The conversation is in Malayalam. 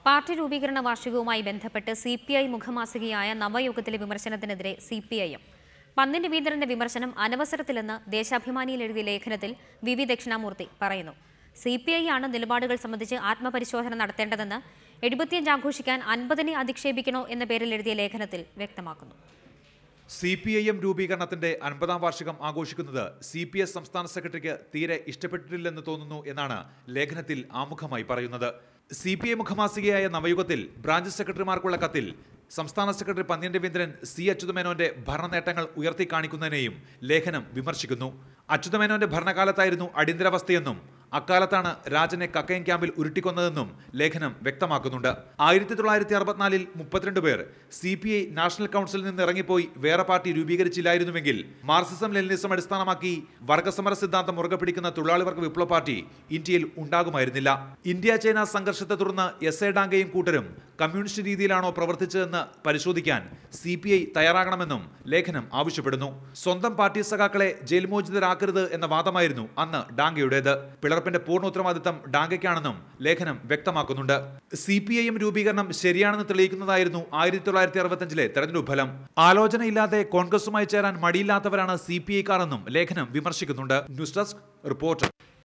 പാർട്ടി രൂപീകരണ വാർഷികവുമായി ബന്ധപ്പെട്ട് സി പി ഐ മുഖമാസികയായ നവയുഗത്തിലെ വിമർശനത്തിനെതിരെ C P I M Pannyan രവീന്ദ്രന്റെ വിമർശനം അനവസരത്തിലെന്ന് ദേശാഭിമാനിയിൽ എഴുതിയ ലേഖനത്തിൽ വി വി ദക്ഷിണാമൂർത്തി പറയുന്നു സി പി ഐ ആണ് നിലപാടുകൾ സംബന്ധിച്ച് ആത്മപരിശോധന നടത്തേണ്ടതെന്ന് എഴുപത്തിയഞ്ച് ആഘോഷിക്കാൻ അൻപതിനെ അധിക്ഷേപിക്കണോ എന്ന പേരിൽ എഴുതിയ ലേഖനത്തിൽ വ്യക്തമാക്കുന്നു സി പി ഐ എം രൂപീകരണത്തിന്റെ അൻപതാം വാർഷികം ആഘോഷിക്കുന്നത് സി പി എസ് സംസ്ഥാന സെക്രട്ടറിക്ക് തീരെ ഇഷ്ടപ്പെട്ടിട്ടില്ലെന്ന് തോന്നുന്നു എന്നാണ് ലേഖനത്തിൽ ആമുഖമായി പറയുന്നത് സി പി ഐ മുഖമാസികയായ നവയുഗത്തിൽ ബ്രാഞ്ച് സെക്രട്ടറിമാർക്കുള്ള കത്തിൽ സംസ്ഥാന സെക്രട്ടറി പന്ന്യൻ രവീന്ദ്രൻ സി അച്യുതമേനോന്റെ ഭരണനേട്ടങ്ങൾ ഉയർത്തി കാണിക്കുന്നതിനെയും ലേഖനം വിമർശിക്കുന്നു അച്യുതമേനോന്റെ ഭരണകാലത്തായിരുന്നു അടിയന്തരാവസ്ഥയെന്നും അക്കാലത്താണ് രാജനെ കക്കയം ക്യാമ്പിൽ ഉരുട്ടിക്കൊന്നതെന്നും ലേഖനം വ്യക്തമാക്കുന്നുണ്ട് ആയിരത്തി തൊള്ളായിരത്തി അറുപത്തിനാലിൽ മുപ്പത്തിരണ്ട് പേർ സി പി ഐ നാഷണൽ കൗൺസിലിൽ നിന്ന് ഇറങ്ങിപ്പോയി വേറെ പാർട്ടി രൂപീകരിച്ചില്ലായിരുന്നുവെങ്കിൽ മാർക്സിസം ലെനിനിസം അടിസ്ഥാനമാക്കി വർഗസമര സിദ്ധാന്തം മുറുകെ പിടിക്കുന്ന തൊഴിലാളി വർഗ വിപ്ലവ പാർട്ടി ഇന്ത്യയിൽ ഉണ്ടാകുമായിരുന്നില്ല ഇന്ത്യ ചൈന സംഘർഷത്തെ തുടർന്ന് എസ് എ ഡാങ്കയും കൂട്ടരും കമ്മ്യൂണിസ്റ്റ് രീതിയിലാണോ പ്രവർത്തിച്ചതെന്ന് പരിശോധിക്കാൻ സി പി ഐ തയ്യാറാകണമെന്നും ലേഖനം ആവശ്യപ്പെടുന്നു സ്വന്തം പാർട്ടി സഖാക്കളെ ജയിൽമോചിതരാക്കരുത് എന്ന വാദമായിരുന്നു അന്ന് ഡാങ്കയുടേത് പിളർപ്പിന്റെ പൂർണ്ണ ഉത്തരവാദിത്തം ഡാങ്കയ്ക്കാണെന്നും ലേഖനം വ്യക്തമാക്കുന്നുണ്ട് സി പി ഐ എം രൂപീകരണം ശരിയാണെന്ന് തെളിയിക്കുന്നതായിരുന്നു ആയിരത്തി തൊള്ളായിരത്തി അറുപത്തഞ്ചിലെ തെരഞ്ഞെടുപ്പ് ഫലം ആലോചനയില്ലാതെ കോൺഗ്രസുമായി ചേരാൻ മടിയില്ലാത്തവരാണ് സി പി ഐക്കാരെന്നും ലേഖനം വിമർശിക്കുന്നുണ്ട് ന്യൂസ് ഡെസ്ക് റിപ്പോർട്ടർ